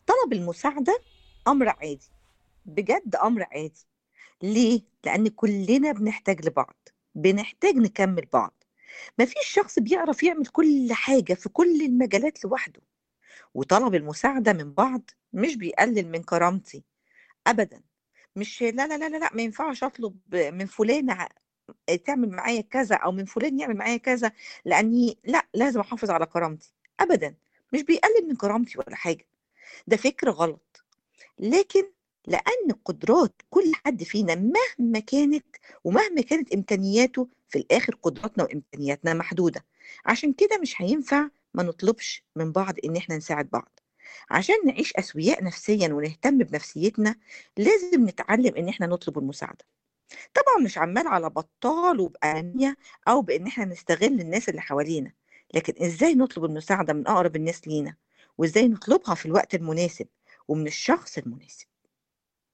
طلب المساعدة أمر عادي بجد أمر عادي ليه؟ لأن كلنا بنحتاج لبعض بنحتاج نكمل بعض مفيش شخص بيعرف يعمل كل حاجة في كل المجالات لوحده وطلب المساعدة من بعض مش بيقلل من كرامتي أبدا مش لا لا لا لا لا ما ينفعش أطلب من فلانة ع- تعمل معايا كذا أو من فلان يعمل معايا كذا لأني لا لازم أحافظ على كرامتي أبدا مش بيقلل من كرامتي ولا حاجة ده فكر غلط لكن لأن قدرات كل حد فينا مهما كانت ومهما كانت إمكانياته في الآخر قدراتنا وإمكانياتنا محدودة عشان كده مش هينفع ما نطلبش من بعض إن إحنا نساعد بعض عشان نعيش أسوياء نفسيا ونهتم بنفسيتنا لازم نتعلم إن إحنا نطلب المساعدة طبعا مش عمال على بطال وبأنانية أو بإن إحنا نستغل الناس اللي حوالينا لكن إزاي نطلب المساعدة من أقرب الناس لينا وإزاي نطلبها في الوقت المناسب ومن الشخص المناسب